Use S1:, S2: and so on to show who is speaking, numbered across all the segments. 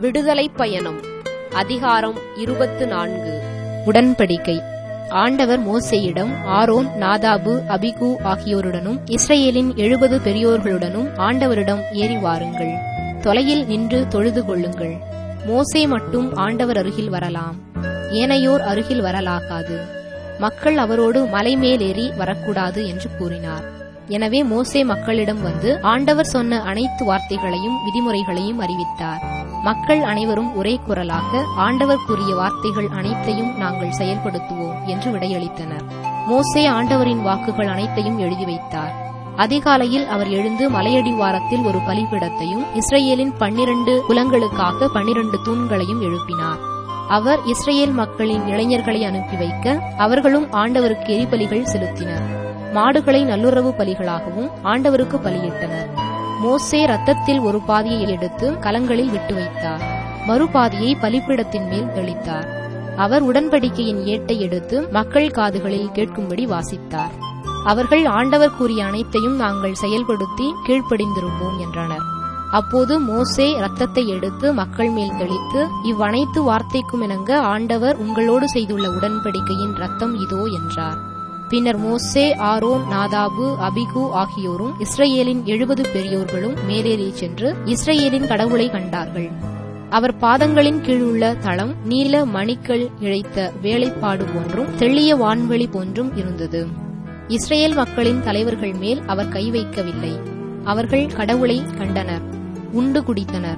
S1: விடுதலைப் பயணம் அதிகாரம் இருபத்து நான்கு
S2: உடன்படிக்கை ஆண்டவர் மோசேயிடம் ஆரோன் நாதாபு அபிகு ஆகியோருடனும் இஸ்ரேலின் எழுபது பெரியோர்களுடனும் ஆண்டவரிடம் ஏறி வாருங்கள் தொலையில் நின்று தொழுது கொள்ளுங்கள் மோசே மட்டும் ஆண்டவர் அருகில் வரலாம் ஏனையோர் அருகில் வரலாகாது மக்கள் அவரோடு மலை மேலேறி வரக்கூடாது என்று கூறினார் எனவே மோசே மக்களிடம் வந்து ஆண்டவர் சொன்ன அனைத்து வார்த்தைகளையும் விதிமுறைகளையும் அறிவித்தார் மக்கள் அனைவரும் ஒரே குரலாக ஆண்டவர் கூறிய வார்த்தைகள் அனைத்தையும் நாங்கள் செயல்படுத்துவோம் என்று விடையளித்தனர் மோசே ஆண்டவரின் வாக்குகள் அனைத்தையும் எழுதி வைத்தார் அதிகாலையில் அவர் எழுந்து மலையடிவாரத்தில் ஒரு பலிபீடத்தையும் இஸ்ரேலின் பன்னிரண்டு குலங்களுக்காக பன்னிரண்டு தூண்களையும் எழுப்பினார் அவர் இஸ்ரேல் மக்களின் இளைஞர்களை அனுப்பி வைக்க அவர்களும் ஆண்டவருக்கு எரிபலிகள் செலுத்தினர் மாடுகளை நல்லுறவு பலிகளாகவும் ஆண்டவருக்கு பலியிட்டனர் மோசே ரத்தத்தில் ஒரு பாதியை எடுத்து கலங்களில் விட்டு வைத்தார் மறுபாதியை பலிப்பீடத்தின் மேல் தெளித்தார் அவர் உடன்படிக்கையின் ஏட்டை எடுத்து மக்கள் காதுகளில் கேட்கும்படி வாசித்தார் அவர்கள் ஆண்டவர் கூறிய அனைத்தையும் நாங்கள் செயல்படுத்தி கீழ்ப்படிந்திருப்போம் என்றனர் அப்போது மோசே ரத்தத்தை எடுத்து மக்கள் மேல் தெளித்து இவ்வனைத்து வார்த்தைக்கும் இணங்க ஆண்டவர் உங்களோடு செய்துள்ள உடன்படிக்கையின் ரத்தம் இதோ என்றார் பின்னர் மோசே ஆரோன் நாதாபு அபிகு ஆகியோரும் இஸ்ரேலின் எழுபது பெரியோர்களும் மேலேறி சென்று இஸ்ரேலின் கடவுளை கண்டார்கள் அவர் பாதங்களின் கீழுள்ள தளம் நீல மணிக்கள் இழைத்த வேலைப்பாடு போன்றும் தெள்ளிய வான்வெளி போன்றும் இருந்தது இஸ்ரேல் மக்களின் தலைவர்கள் மேல் அவர் கை வைக்கவில்லை அவர்கள் கடவுளை கண்டனர் உண்டு குடித்தனர்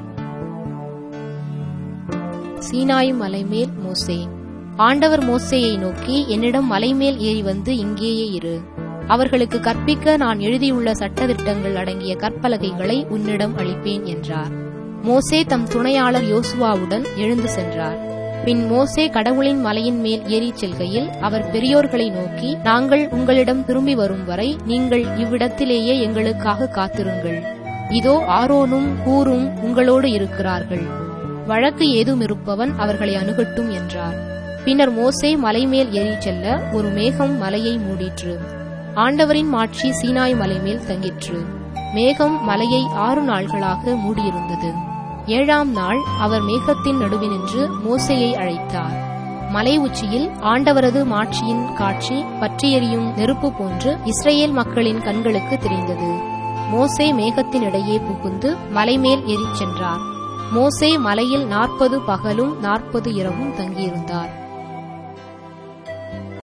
S2: சீனாய் மலை மேல் மோசே ஆண்டவர் மோசேயை நோக்கி என்னிடம் மலைமேல் ஏறி வந்து இங்கேயே இரு அவர்களுக்கு கற்பிக்க நான் எழுதியுள்ள சட்டத்திட்டங்கள் அடங்கிய கற்பலகைகளை உன்னிடம் அளிப்பேன் என்றார் மோசே தம் துணையாளர் யோசுவாவுடன் எழுந்து சென்றார் பின் மோசே கடவுளின் மலையின் மேல் ஏறிச் செல்கையில் அவர் பெரியோர்களை நோக்கி நாங்கள் உங்களிடம் திரும்பி வரும் வரை நீங்கள் இவ்விடத்திலேயே எங்களுக்காக காத்திருங்கள் இதோ ஆரோனும் கூரும் உங்களோடு இருக்கிறார்கள் வழக்கு ஏதும் இருப்பவன் அவர்களை அணுகட்டும் என்றார் பின்னர் மோசே மலை மேல் ஏறிச் செல்ல ஒரு மேகம் மலையை மூடிற்று ஆண்டவரின் மாட்சி சீனாய் மலை மேல் தங்கிற்று மேகம் மலையை ஆறு நாள்களாக மூடியிருந்தது ஏழாம் நாள் அவர் மேகத்தின் நடுவினின்று மோசையை அழைத்தார் மலை உச்சியில் ஆண்டவரது மாட்சியின் காட்சி பற்றியெறியும் நெருப்பு போன்று இஸ்ரேல் மக்களின் கண்களுக்கு தெரிந்தது மோசே மேகத்தின் இடையே புகுந்து மலைமேல் ஏறிச் சென்றார் மோசே மலையில் நாற்பது பகலும் நாற்பது இரவும் தங்கியிருந்தார்